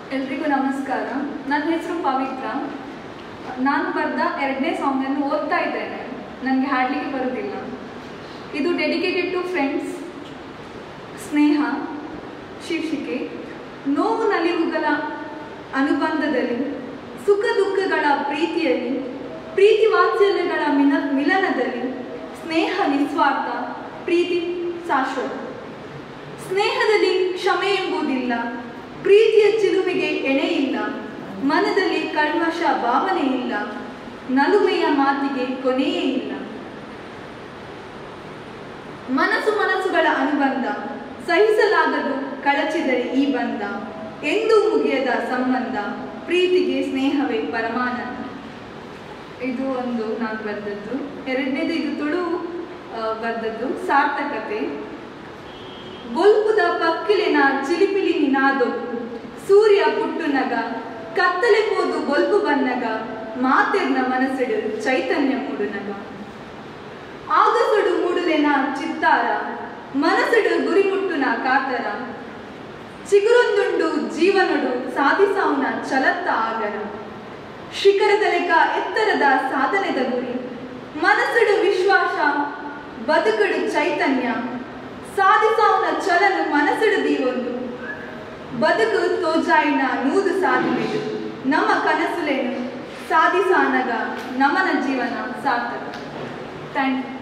ಎಲ್ರಿಗೂ ನಮಸ್ಕಾರ ನನ್ನ ಹೆಸರು ಪವಿತ್ರ ನಾನು ಬರೆದ ಎರಡನೇ ಸಾಂಗನ್ನು ಓದ್ತಾ ಇದ್ದೇನೆ ನನಗೆ ಹಾಡಲಿಕ್ಕೆ ಬರೋದಿಲ್ಲ ಇದು ಡೆಡಿಕೇಟೆಡ್ ಟು ಫ್ರೆಂಡ್ಸ್ ಸ್ನೇಹ ಶೀರ್ಷಿಕೆ ನೋವು ನಲಿವುಗಳ ಅನುಬಂಧದಲ್ಲಿ ಸುಖ ದುಃಖಗಳ ಪ್ರೀತಿಯಲ್ಲಿ ಪ್ರೀತಿ ವಾತ್ಸಲ್ಯಗಳ ಮಿನ ಮಿಲನದಲ್ಲಿ ಸ್ನೇಹ ನಿಸ್ವಾರ್ಥ ಪ್ರೀತಿ ಶಾಶ್ವತ ಸ್ನೇಹದಲ್ಲಿ ಕ್ಷಮೆ ಎಂಬುದಿಲ್ಲ ಪ್ರೀತಿಯ ಚಿಲುಮೆಗೆ ಎಣೆ ಇಲ್ಲ ಮನದಲ್ಲಿ ಕಲ್ಮಶ ಭಾವನೆ ಇಲ್ಲ ನಲುಮೆಯ ಮಾತಿಗೆ ಕೊನೆಯೇ ಇಲ್ಲ ಮನಸ್ಸು ಮನಸ್ಸುಗಳ ಅನುಬಂಧ ಸಹಿಸಲಾಗದು ಕಳಚಿದರೆ ಈ ಬಂಧ ಎಂದೂ ಮುಗಿಯದ ಸಂಬಂಧ ಪ್ರೀತಿಗೆ ಸ್ನೇಹವೇ ಪರಮಾನಂದ ಇದು ಒಂದು ನಾನು ಬರೆದದ್ದು ಎರಡನೇದು ಇದು ತುಳು ಆ, ಬರೆದದ್ದು ಸಾರ್ಥಕತೆ ಬೊಲ್ಪುದ ಪಕ್ಕಿಲಿನ ಚಿಲಿಪಿಲಿ ನಿನಾದೊಪ್ಪು ಸೂರ್ಯ ಪುಟ್ಟುನಗ ಕತ್ತಲೆ ಪೋದು ಬೊಲ್ಪು ಬನ್ನಗ ಮಾತೆರ್ನ ಮನಸ್ಸಿಡು ಚೈತನ್ಯ ಮೂಡುನಗ ಆಗಸಡು ಮೂಡುಲೆನ ಚಿತ್ತಾರ ಮನಸ್ಸಿಡು ಗುರಿ ಮುಟ್ಟುನ ಕಾತರ ಚಿಗುರೊಂದುಂಡು ಜೀವನಡು ಸಾಧಿಸಾವುನ ಚಲತ್ತ ಆಗರ ಶಿಖರದ ಲೆಕ್ಕ ಎತ್ತರದ ಸಾಧನೆದ ಗುರಿ ಮನಸ್ಸಿಡು ವಿಶ್ವಾಸ ಬದುಕಡು ಚೈತನ್ಯ ಸಾಧಿಸಾವುನ ಚಲನು ಮನಸ್ಸಿಡು ದೀವೊಂದು ಬದುಕು ತೋಜಾಯಿನ ನೂದು ಸಾಧನೆದು ನಮ್ಮ ಕನಸುಲೇನು ಸಾಧಿಸಾನಗ ನಮನ ಜೀವನ ಸಾರ್ಥಕ ಥ್ಯಾಂಕ್ ಯು